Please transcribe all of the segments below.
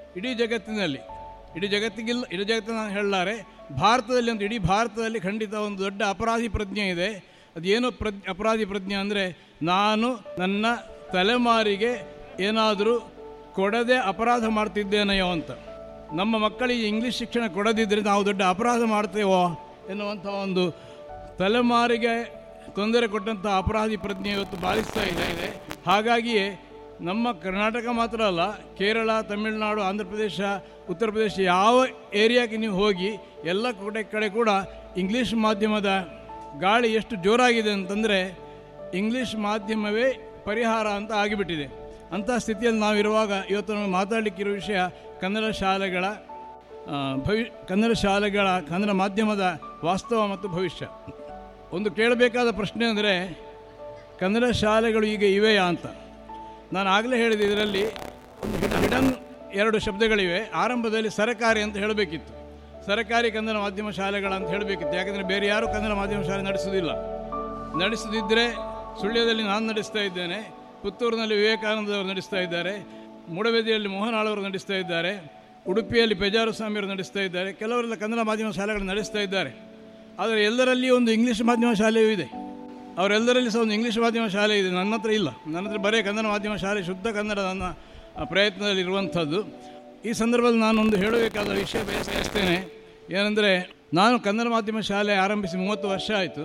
ಇಡೀ ಜಗತ್ತಿನಲ್ಲಿ ಇಡೀ ಜಗತ್ತಿಗಿಲ್ಲ ಇಡೀ ಜಗತ್ತಿನ ನಾನು ಹೇಳಲಾರೆ ಭಾರತದಲ್ಲಿ ಒಂದು ಇಡೀ ಭಾರತದಲ್ಲಿ ಖಂಡಿತ ಒಂದು ದೊಡ್ಡ ಅಪರಾಧಿ ಪ್ರಜ್ಞೆ ಇದೆ ಅದೇನು ಪ್ರಜ್ ಅಪರಾಧಿ ಪ್ರಜ್ಞೆ ಅಂದರೆ ನಾನು ನನ್ನ ತಲೆಮಾರಿಗೆ ಏನಾದರೂ ಕೊಡದೆ ಅಪರಾಧ ಮಾಡ್ತಿದ್ದೇನೆಯೋ ಅಂತ ನಮ್ಮ ಮಕ್ಕಳಿಗೆ ಇಂಗ್ಲೀಷ್ ಶಿಕ್ಷಣ ಕೊಡದಿದ್ದರೆ ನಾವು ದೊಡ್ಡ ಅಪರಾಧ ಮಾಡ್ತೇವೋ ಎನ್ನುವಂಥ ಒಂದು ತಲೆಮಾರಿಗೆ ತೊಂದರೆ ಕೊಟ್ಟಂಥ ಅಪರಾಧಿ ಪ್ರಜ್ಞೆ ಇವತ್ತು ಬಾಧಿಸ್ತಾ ಇದೆ ಇದೆ ಹಾಗಾಗಿಯೇ ನಮ್ಮ ಕರ್ನಾಟಕ ಮಾತ್ರ ಅಲ್ಲ ಕೇರಳ ತಮಿಳುನಾಡು ಆಂಧ್ರ ಪ್ರದೇಶ ಉತ್ತರ ಪ್ರದೇಶ ಯಾವ ಏರಿಯಾಕ್ಕೆ ನೀವು ಹೋಗಿ ಎಲ್ಲ ಕಡೆ ಕಡೆ ಕೂಡ ಇಂಗ್ಲೀಷ್ ಮಾಧ್ಯಮದ ಗಾಳಿ ಎಷ್ಟು ಜೋರಾಗಿದೆ ಅಂತಂದರೆ ಇಂಗ್ಲೀಷ್ ಮಾಧ್ಯಮವೇ ಪರಿಹಾರ ಅಂತ ಆಗಿಬಿಟ್ಟಿದೆ ಅಂಥ ಸ್ಥಿತಿಯಲ್ಲಿ ನಾವಿರುವಾಗ ಇವತ್ತು ನಾವು ಮಾತಾಡಲಿಕ್ಕಿರೋ ವಿಷಯ ಕನ್ನಡ ಶಾಲೆಗಳ ಆ, ಭವಿ ಕನ್ನಡ ಶಾಲೆಗಳ ಕನ್ನಡ ಮಾಧ್ಯಮದ ವಾಸ್ತವ ಮತ್ತು ಭವಿಷ್ಯ ಒಂದು ಕೇಳಬೇಕಾದ ಪ್ರಶ್ನೆ ಅಂದರೆ ಕನ್ನಡ ಶಾಲೆಗಳು ಈಗ ಇವೆಯಾ ಅಂತ ನಾನು ಆಗಲೇ ಹೇಳಿದೆ ಇದರಲ್ಲಿ ಒಂದು ಹಿಡನ್ ಎರಡು ಶಬ್ದಗಳಿವೆ ಆರಂಭದಲ್ಲಿ ಸರಕಾರಿ ಅಂತ ಹೇಳಬೇಕಿತ್ತು ಸರಕಾರಿ ಕನ್ನಡ ಮಾಧ್ಯಮ ಶಾಲೆಗಳ ಅಂತ ಹೇಳಬೇಕಿತ್ತು ಯಾಕಂದರೆ ಬೇರೆ ಯಾರೂ ಕನ್ನಡ ಮಾಧ್ಯಮ ಶಾಲೆ ನಡೆಸೋದಿಲ್ಲ ನಡೆಸದಿದ್ದರೆ ಸುಳ್ಯದಲ್ಲಿ ನಾನು ನಡೆಸ್ತಾ ಇದ್ದೇನೆ ಪುತ್ತೂರಿನಲ್ಲಿ ವಿವೇಕಾನಂದವರು ನಡೆಸ್ತಾ ಇದ್ದಾರೆ ಮೂಡಬೆದಿಯಲ್ಲಿ ಮೋಹನ್ ಆಳವರು ನಡೆಸ್ತಾ ಇದ್ದಾರೆ ಉಡುಪಿಯಲ್ಲಿ ಪೆಜಾರು ಸ್ವಾಮಿಯವರು ನಡೆಸ್ತಾ ಇದ್ದಾರೆ ಕೆಲವರೆಲ್ಲ ಕನ್ನಡ ಮಾಧ್ಯಮ ಶಾಲೆಗಳು ನಡೆಸ್ತಾ ಇದ್ದಾರೆ ಆದರೆ ಎಲ್ಲರಲ್ಲಿ ಒಂದು ಇಂಗ್ಲೀಷ್ ಮಾಧ್ಯಮ ಶಾಲೆಯೂ ಇದೆ ಅವರೆಲ್ಲರಲ್ಲಿ ಸಹ ಒಂದು ಇಂಗ್ಲೀಷ್ ಮಾಧ್ಯಮ ಶಾಲೆ ಇದೆ ನನ್ನ ಹತ್ರ ಇಲ್ಲ ನನ್ನ ಹತ್ರ ಬರೀ ಕನ್ನಡ ಮಾಧ್ಯಮ ಶಾಲೆ ಶುದ್ಧ ಕನ್ನಡ ನನ್ನ ಆ, ಪ್ರಯತ್ನದಲ್ಲಿ ಇರುವಂಥದ್ದು ಈ ಸಂದರ್ಭದಲ್ಲಿ ನಾನೊಂದು ಹೇಳಬೇಕಾದ ವಿಷಯ ಬಯಸ್ತೇನೆ ಏನೆಂದರೆ ನಾನು ಕನ್ನಡ ಮಾಧ್ಯಮ ಶಾಲೆ ಆರಂಭಿಸಿ ಮೂವತ್ತು ವರ್ಷ ಆಯಿತು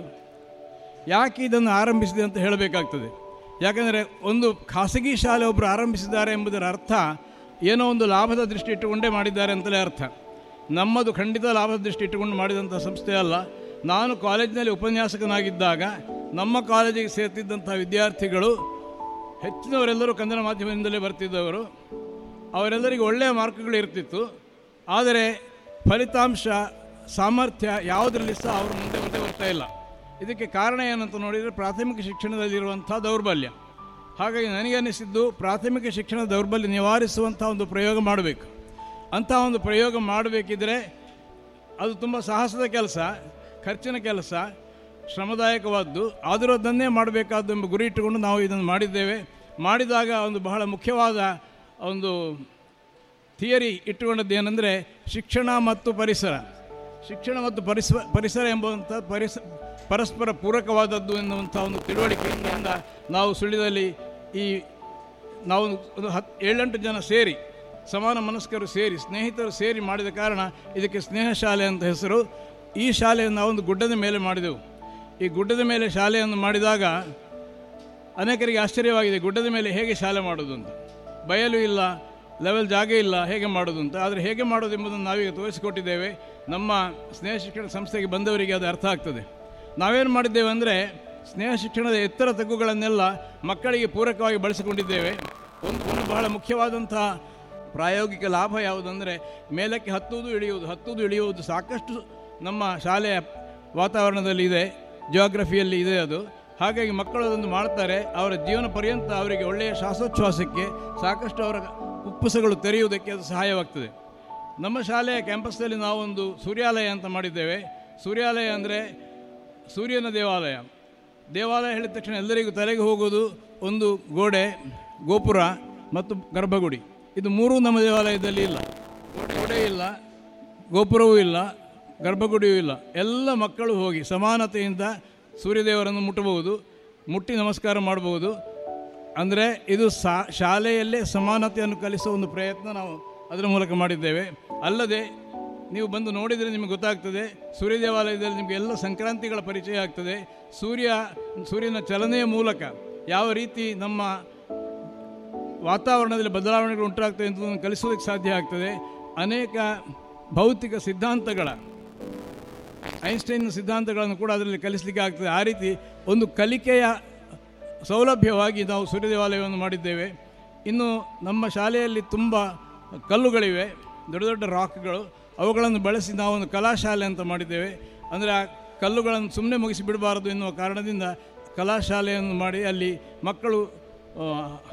ಯಾಕೆ ಇದನ್ನು ಆರಂಭಿಸಿದೆ ಅಂತ ಹೇಳಬೇಕಾಗ್ತದೆ ಯಾಕಂದರೆ ಒಂದು ಖಾಸಗಿ ಶಾಲೆ ಒಬ್ಬರು ಆರಂಭಿಸಿದ್ದಾರೆ ಎಂಬುದರ ಅರ್ಥ ಏನೋ ಒಂದು ಲಾಭದ ದೃಷ್ಟಿ ಇಟ್ಟುಕೊಂಡೇ ಮಾಡಿದ್ದಾರೆ ಅಂತಲೇ ಅರ್ಥ ನಮ್ಮದು ಖಂಡಿತ ಲಾಭದ ದೃಷ್ಟಿ ಇಟ್ಟುಕೊಂಡು ಮಾಡಿದಂಥ ಸಂಸ್ಥೆ ಅಲ್ಲ ನಾನು ಕಾಲೇಜಿನಲ್ಲಿ ಉಪನ್ಯಾಸಕನಾಗಿದ್ದಾಗ ನಮ್ಮ ಕಾಲೇಜಿಗೆ ಸೇರ್ತಿದ್ದಂಥ ವಿದ್ಯಾರ್ಥಿಗಳು ಹೆಚ್ಚಿನವರೆಲ್ಲರೂ ಕನ್ನಡ ಮಾಧ್ಯಮದಿಂದಲೇ ಬರ್ತಿದ್ದವರು ಅವರೆಲ್ಲರಿಗೂ ಒಳ್ಳೆಯ ಮಾರ್ಕ್ಗಳು ಇರ್ತಿತ್ತು ಆದರೆ ಫಲಿತಾಂಶ ಸಾಮರ್ಥ್ಯ ಯಾವುದರಲ್ಲಿ ಸಹ ಅವರು ಮುಂದೆ ಮುಂದೆ ಬರ್ತಾ ಇಲ್ಲ ಇದಕ್ಕೆ ಕಾರಣ ಏನಂತ ನೋಡಿದರೆ ಪ್ರಾಥಮಿಕ ಶಿಕ್ಷಣದಲ್ಲಿರುವಂಥ ದೌರ್ಬಲ್ಯ ಹಾಗಾಗಿ ನನಗೆ ಅನಿಸಿದ್ದು ಪ್ರಾಥಮಿಕ ಶಿಕ್ಷಣ ದೌರ್ಬಲ್ಯ ನಿವಾರಿಸುವಂಥ ಒಂದು ಪ್ರಯೋಗ ಮಾಡಬೇಕು ಅಂಥ ಒಂದು ಪ್ರಯೋಗ ಮಾಡಬೇಕಿದ್ರೆ ಅದು ತುಂಬ ಸಾಹಸದ ಕೆಲಸ ಖರ್ಚಿನ ಕೆಲಸ ಶ್ರಮದಾಯಕವಾದ್ದು ಆದರೂ ಅದನ್ನೇ ಮಾಡಬೇಕಾದ್ದು ಎಂಬ ಗುರಿ ಇಟ್ಟುಕೊಂಡು ನಾವು ಇದನ್ನು ಮಾಡಿದ್ದೇವೆ ಮಾಡಿದಾಗ ಒಂದು ಬಹಳ ಮುಖ್ಯವಾದ ಒಂದು ಥಿಯರಿ ಇಟ್ಟುಕೊಂಡದ್ದು ಏನಂದರೆ ಶಿಕ್ಷಣ ಮತ್ತು ಪರಿಸರ ಶಿಕ್ಷಣ ಮತ್ತು ಪರಿಸ ಪರಿಸರ ಎಂಬುವಂಥ ಪರಿಸ ಪರಸ್ಪರ ಪೂರಕವಾದದ್ದು ಎನ್ನುವಂಥ ಒಂದು ತಿಳುವಳಿಕೆಯಿಂದ ನಾವು ಸುಳ್ಯದಲ್ಲಿ ಈ ನಾವು ಒಂದು ಹತ್ತು ಏಳೆಂಟು ಜನ ಸೇರಿ ಸಮಾನ ಮನಸ್ಕರು ಸೇರಿ ಸ್ನೇಹಿತರು ಸೇರಿ ಮಾಡಿದ ಕಾರಣ ಇದಕ್ಕೆ ಸ್ನೇಹ ಶಾಲೆ ಅಂತ ಹೆಸರು ಈ ಶಾಲೆಯನ್ನು ನಾವೊಂದು ಗುಡ್ಡದ ಮೇಲೆ ಮಾಡಿದೆವು ಈ ಗುಡ್ಡದ ಮೇಲೆ ಶಾಲೆಯನ್ನು ಮಾಡಿದಾಗ ಅನೇಕರಿಗೆ ಆಶ್ಚರ್ಯವಾಗಿದೆ ಗುಡ್ಡದ ಮೇಲೆ ಹೇಗೆ ಶಾಲೆ ಮಾಡೋದು ಅಂತ ಬಯಲು ಇಲ್ಲ ಲೆವೆಲ್ ಜಾಗ ಇಲ್ಲ ಹೇಗೆ ಮಾಡೋದು ಅಂತ ಆದರೆ ಹೇಗೆ ಮಾಡೋದು ಎಂಬುದನ್ನು ನಾವೀಗ ತೋರಿಸಿಕೊಟ್ಟಿದ್ದೇವೆ ನಮ್ಮ ಸ್ನೇಹ ಶಿಕ್ಷಣ ಸಂಸ್ಥೆಗೆ ಬಂದವರಿಗೆ ಅದು ಅರ್ಥ ಆಗ್ತದೆ ನಾವೇನು ಮಾಡಿದ್ದೇವೆ ಅಂದರೆ ಸ್ನೇಹ ಶಿಕ್ಷಣದ ಎತ್ತರ ತಗ್ಗುಗಳನ್ನೆಲ್ಲ ಮಕ್ಕಳಿಗೆ ಪೂರಕವಾಗಿ ಬಳಸಿಕೊಂಡಿದ್ದೇವೆ ಒಂದು ಒಂದು ಬಹಳ ಮುಖ್ಯವಾದಂಥ ಪ್ರಾಯೋಗಿಕ ಲಾಭ ಯಾವುದಂದರೆ ಮೇಲಕ್ಕೆ ಹತ್ತುವುದು ಇಳಿಯುವುದು ಹತ್ತುವುದು ಇಳಿಯುವುದು ಸಾಕಷ್ಟು ನಮ್ಮ ಶಾಲೆಯ ವಾತಾವರಣದಲ್ಲಿ ಇದೆ ಜಿಯೋಗ್ರಫಿಯಲ್ಲಿ ಇದೆ ಅದು ಹಾಗಾಗಿ ಮಕ್ಕಳು ಅದನ್ನು ಮಾಡ್ತಾರೆ ಅವರ ಜೀವನ ಪರ್ಯಂತ ಅವರಿಗೆ ಒಳ್ಳೆಯ ಶ್ವಾಸೋಚ್ಛ್ವಾಸಕ್ಕೆ ಸಾಕಷ್ಟು ಅವರ ಕುಪ್ಪಸಗಳು ತೆರೆಯುವುದಕ್ಕೆ ಅದು ಸಹಾಯವಾಗ್ತದೆ ನಮ್ಮ ಶಾಲೆಯ ಕ್ಯಾಂಪಸ್ನಲ್ಲಿ ನಾವೊಂದು ಸೂರ್ಯಾಲಯ ಅಂತ ಮಾಡಿದ್ದೇವೆ ಸೂರ್ಯಾಲಯ ಅಂದರೆ ಸೂರ್ಯನ ದೇವಾಲಯ ದೇವಾಲಯ ಹೇಳಿದ ತಕ್ಷಣ ಎಲ್ಲರಿಗೂ ತಲೆಗೆ ಹೋಗೋದು ಒಂದು ಗೋಡೆ ಗೋಪುರ ಮತ್ತು ಗರ್ಭಗುಡಿ ಇದು ಮೂರೂ ನಮ್ಮ ದೇವಾಲಯದಲ್ಲಿ ಇಲ್ಲ ಗೋಡೆ ಇಲ್ಲ ಗೋಪುರವೂ ಇಲ್ಲ ಗರ್ಭಗುಡಿಯೂ ಇಲ್ಲ ಎಲ್ಲ ಮಕ್ಕಳು ಹೋಗಿ ಸಮಾನತೆಯಿಂದ ಸೂರ್ಯದೇವರನ್ನು ಮುಟ್ಟಬಹುದು ಮುಟ್ಟಿ ನಮಸ್ಕಾರ ಮಾಡಬಹುದು ಅಂದರೆ ಇದು ಸಾ ಶಾಲೆಯಲ್ಲೇ ಸಮಾನತೆಯನ್ನು ಕಲಿಸುವ ಒಂದು ಪ್ರಯತ್ನ ನಾವು ಅದರ ಮೂಲಕ ಮಾಡಿದ್ದೇವೆ ಅಲ್ಲದೆ ನೀವು ಬಂದು ನೋಡಿದರೆ ನಿಮಗೆ ಗೊತ್ತಾಗ್ತದೆ ಸೂರ್ಯ ದೇವಾಲಯದಲ್ಲಿ ನಿಮಗೆ ಎಲ್ಲ ಸಂಕ್ರಾಂತಿಗಳ ಪರಿಚಯ ಆಗ್ತದೆ ಸೂರ್ಯ ಸೂರ್ಯನ ಚಲನೆಯ ಮೂಲಕ ಯಾವ ರೀತಿ ನಮ್ಮ ವಾತಾವರಣದಲ್ಲಿ ಬದಲಾವಣೆಗಳು ಉಂಟಾಗ್ತವೆ ಅಂತ ಕಲಿಸೋದಕ್ಕೆ ಸಾಧ್ಯ ಆಗ್ತದೆ ಅನೇಕ ಭೌತಿಕ ಸಿದ್ಧಾಂತಗಳ ಐನ್ಸ್ಟೈನ್ ಸಿದ್ಧಾಂತಗಳನ್ನು ಕೂಡ ಅದರಲ್ಲಿ ಕಲಿಸಲಿಕ್ಕೆ ಆಗ್ತದೆ ಆ ರೀತಿ ಒಂದು ಕಲಿಕೆಯ ಸೌಲಭ್ಯವಾಗಿ ನಾವು ಸೂರ್ಯ ದೇವಾಲಯವನ್ನು ಮಾಡಿದ್ದೇವೆ ಇನ್ನು ನಮ್ಮ ಶಾಲೆಯಲ್ಲಿ ತುಂಬ ಕಲ್ಲುಗಳಿವೆ ದೊಡ್ಡ ದೊಡ್ಡ ರಾಕ್ಗಳು ಅವುಗಳನ್ನು ಬಳಸಿ ನಾವು ಒಂದು ಕಲಾಶಾಲೆ ಅಂತ ಮಾಡಿದ್ದೇವೆ ಅಂದರೆ ಆ ಕಲ್ಲುಗಳನ್ನು ಸುಮ್ಮನೆ ಮುಗಿಸಿ ಬಿಡಬಾರದು ಎನ್ನುವ ಕಾರಣದಿಂದ ಕಲಾಶಾಲೆಯನ್ನು ಮಾಡಿ ಅಲ್ಲಿ ಮಕ್ಕಳು ಆ,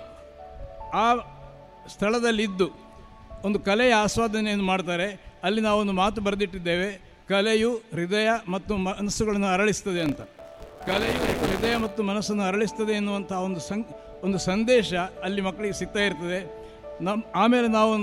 ಆ ಸ್ಥಳದಲ್ಲಿದ್ದು ಒಂದು ಕಲೆಯ ಆಸ್ವಾದನೆಯನ್ನು ಮಾಡ್ತಾರೆ ಅಲ್ಲಿ ನಾವೊಂದು ಮಾತು ಬರೆದಿಟ್ಟಿದ್ದೇವೆ ಕಲೆಯು ಹೃದಯ ಮತ್ತು ಮನಸ್ಸುಗಳನ್ನು ಅರಳಿಸ್ತದೆ ಅಂತ ಕಲೆಯು ಹೃದಯ ಮತ್ತು ಮನಸ್ಸನ್ನು ಅರಳಿಸ್ತದೆ ಎನ್ನುವಂಥ ಒಂದು ಸಂ ಒಂದು ಸಂದೇಶ ಅಲ್ಲಿ ಮಕ್ಕಳಿಗೆ ಸಿಗ್ತಾ ಇರ್ತದೆ ನಮ್ಮ ಆಮೇಲೆ ನಾವು